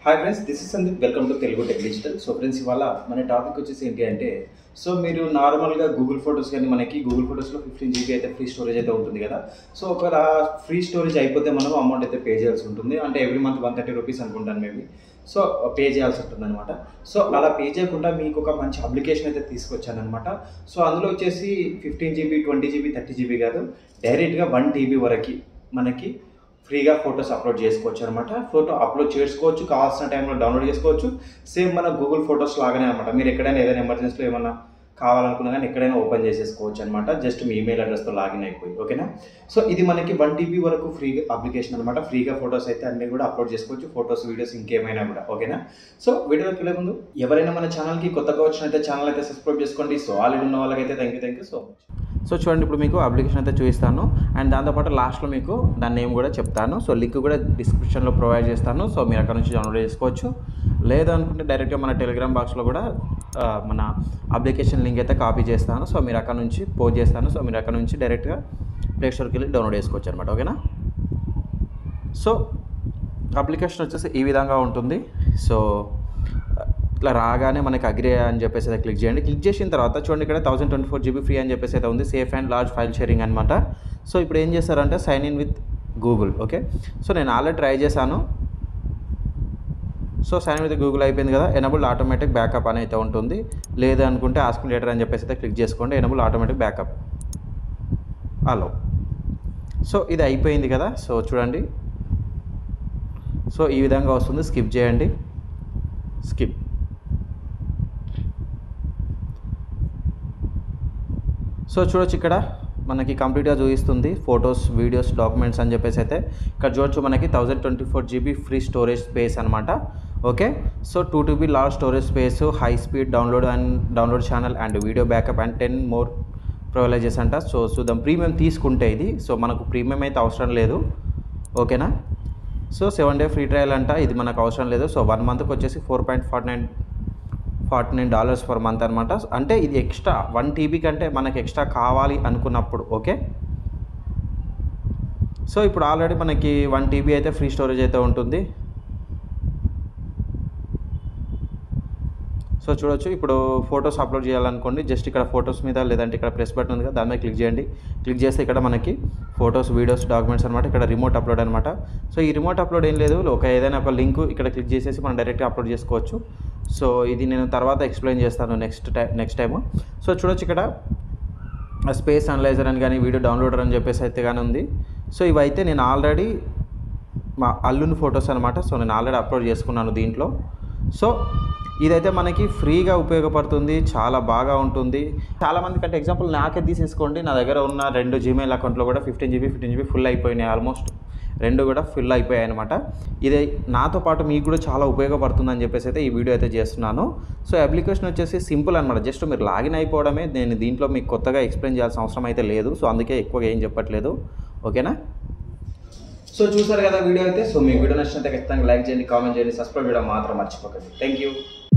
hi friends this is Sandeep welcome to Telugu tech digital so friends ఇవాళ మన topic వచ్చేసి ఏంటి అంటే సో మీరు నార్మల్గా గూగుల్ ఫొటోస్ కానీ మనకి గూగుల్ ఫొటోస్లో ఫిఫ్టీన్ జీబీ అయితే ఫ్రీ స్టోరేజ్ అయితే ఉంటుంది కదా సో ఒకవేళ ఫ్రీ స్టోరేజ్ అయిపోతే మనం అమౌంట్ అయితే పే చేయాల్సి ఉంటుంది అంటే every month one thirty rupees అనుకుంటాను మేబీ సో పే చేయాల్సి ఉంటుంది అనమాట సో అలా పే చేయకుండా మీకు ఒక మంచి అప్లికేషన్ అయితే తీసుకొచ్చాను అనమాట సో అందులో వచ్చేసి fifteen GB twenty GB thirty GB కాదు డైరెక్ట్గా వన్ టీబీ వరకు మనకి ఫ్రీగా ఫొటోస్ అప్లోడ్ చేసుకోవచ్చు అనమాట ఫోటో అప్లోడ్ చేసుకోవచ్చు కావాల్సిన టైంలో డౌన్లోడ్ చేసుకోవచ్చు సేమ్ మన గూగుల్ ఫొటోస్ లాగానే అనమాట మీరు ఎక్కడైనా ఏదైనా ఎమర్జెన్సీలో ఏమన్నా కావాలనుకున్నా కానీ ఎక్కడైనా ఓపెన్ చేసేసుకోవచ్చు అనమాట జస్ట్ మీ ఈమెయిల్ అడ్రస్తో లాగిన్ అయిపోయి ఓకేనా సో ఇది మనకి వన్ టీబీ వరకు ఫ్రీ అప్లికేషన్ అనమాట ఫ్రీగా ఫొటోస్ అయితే అన్ని కూడా అప్లోడ్ చేసుకోవచ్చు ఫొటోస్ వీడియోస్ ఇంకేమైనా కూడా ఓకేనా సో వీడియోకి వెళ్ళే ముందు ఎవరైనా మన ఛానల్కి కొత్తగా వచ్చినైతే ఛానల్ అయితే సబ్స్క్రైబ్ చేసుకోండి సో ఆల్రెడీ ఉన్న వాళ్ళకైతే thank you thank you so much so చూడండి ఇప్పుడు మీకు అప్లికేషన్ అయితే చూపిస్తాను అండ్ దాంతోపాటు లాస్ట్లో మీకు దాని నేమ్ కూడా చెప్తాను సో లింక్ కూడా డిస్క్రిప్షన్లో ప్రొవైడ్ చేస్తాను సో మీరు అక్కడ నుంచి డౌన్లోడ్ చేసుకోవచ్చు లేదు అనుకుంటే డైరెక్ట్గా మన టెలిగ్రామ్ బాక్స్లో కూడా ఆ, మన అప్లికేషన్ లింక్ అయితే కాపీ చేస్తాను సో మీరు అక్కడ నుంచి పోస్ట్ చేస్తాను సో మీరు అక్కడ నుంచి డైరెక్ట్గా ప్లే స్టోర్కి వెళ్ళి డౌన్లోడ్ చేసుకోవచ్చు అనమాట ఓకేనా సో అప్లికేషన్ వచ్చేసి ఈ విధంగా ఉంటుంది సో ఇట్లా రాగానే మనకి అగ్రి అని చెప్పేసి అయితే క్లిక్ చేయండి క్లిక్ చేసిన తర్వాత చూడండి ఇక్కడ thousand twenty four GB free అని చెప్పేసి అయితే ఉంది safe and large file sharing అనమాట సో ఇప్పుడు ఏం చేస్తారంటే sign in with Google okay so నేను ఆల్రెడీ ట్రై చేశాను సో సైన్ విత్ గూగుల్ అయిపోయింది కదా ఎనబుల్ ఆటోమేటిక్ బ్యాకప్ అని అయితే ఉంటుంది లేదు అనుకుంటే ఆస్క్ లేటర్ అని చెప్పేసి అయితే క్లిక్ చేసుకోండి ఎనబుల్ ఆటోమేటిక్ బ్యాకప్ అలో సో ఇది అయిపోయింది కదా సో చూడండి సో ఈ విధంగా వస్తుంది స్కిప్ చేయండి స్కిప్ సో చూడొచ్చు ఇక్కడ మనకి కంప్లీట్గా చూపిస్తుంది ఫొటోస్ వీడియోస్ డాక్యుమెంట్స్ అని చెప్పేసి అయితే ఇక్కడ చూడొచ్చు మనకి thousand twenty four GB free storage space అనమాట okay so two TB large storage space high speed download and download channel and video backup and ten more privileges అంట సో చూద్దాం premium తీసుకుంటే ఇది సో మనకు ప్రీమియం అయితే అవసరం లేదు ఓకేనా so seven day free trial అంట ఇది మనకు అవసరం లేదు సో వన్ మంత్కి వచ్చేసి four point forty nine forty nine dollars per month అనమాట అంటే ఇది ఎక్స్ట్రా వన్ టీబీ కంటే మనకి ఎక్స్ట్రా కావాలి అనుకున్నప్పుడు ఓకే సో ఇప్పుడు ఆల్రెడీ మనకి వన్ టీబీ అయితే ఫ్రీ స్టోరేజ్ అయితే ఉంటుంది సో చూడొచ్చు ఇప్పుడు ఫొటోస్ అప్లోడ్ చేయాలనుకోండి జస్ట్ ఇక్కడ ఫొటోస్ మీద లేదంటే ఇక్కడ ప్రెస్ బటన్ ఉంది కదా దాని మీద క్లిక్ చేయండి క్లిక్ చేస్తే ఇక్కడ మనకి ఫొటోస్ వీడియోస్ డాక్యుమెంట్స్ అనమాట ఇక్కడ రిమోట్ అప్లోడ్ అనమాట సో ఈ రిమోట్ అప్లోడ్ ఏం లేదు ఒక ఏదైనా ఒక లింక్ ఇక్కడ క్లిక్ చేసేసి మనం డైరెక్ట్గా అప్లోడ్ చేసుకోవచ్చు సో ఇది నేను తర్వాత ఎక్స్ప్లెయిన్ చేస్తాను next time next time so చూడొచ్చు ఇక్కడ స్పేస్ అనలైజర్ అని కానీ వీడియో డౌన్లోడర్ అని చెప్పేసి అయితే కానీ ఉంది సో ఇవైతే నేను ఆల్రెడీ మా అల్లుని ఫొటోస్ అనమాట సో నేను ఆల్రెడీ అప్లోడ్ చేసుకున్నాను దీంట్లో సో ఇదైతే మనకి ఫ్రీగా ఉపయోగపడుతుంది చాలా బాగా ఉంటుంది చాలా మంది కంటే ఎగ్జాంపుల్ నాకే తీసేసుకోండి నా దగ్గర ఉన్న రెండు జీమెయిల్ అకౌంట్లో కూడా fifteen GB fifteen GB full అయిపోయినాయి ఆల్మోస్ట్ రెండు కూడా ఫుల్ అయిపోయాయి అనమాట ఇది నాతో పాటు మీకు కూడా చాలా ఉపయోగపడుతుందని చెప్పేసి అయితే ఈ వీడియో అయితే చేస్తున్నాను సో అప్లికేషన్ వచ్చేసి సింపుల్ అనమాట జస్ట్ మీరు లాగిన్ అయిపోవడమే నేను దీంట్లో మీకు కొత్తగా ఎక్స్ప్లెయిన్ చేయాల్సిన అవసరం అయితే లేదు సో అందుకే ఎక్కువగా ఏం చెప్పట్లేదు ఓకేనా సో చూసారు కదా వీడియో అయితే సో మీ వీడియో నచ్చినట్లయితే ఖచ్చితంగా లైక్ చేయండి కామెంట్ చేయండి సబ్స్క్రైబ్ చేయడం మాత్రం మర్చిపోకండి థ్యాంక్ యూ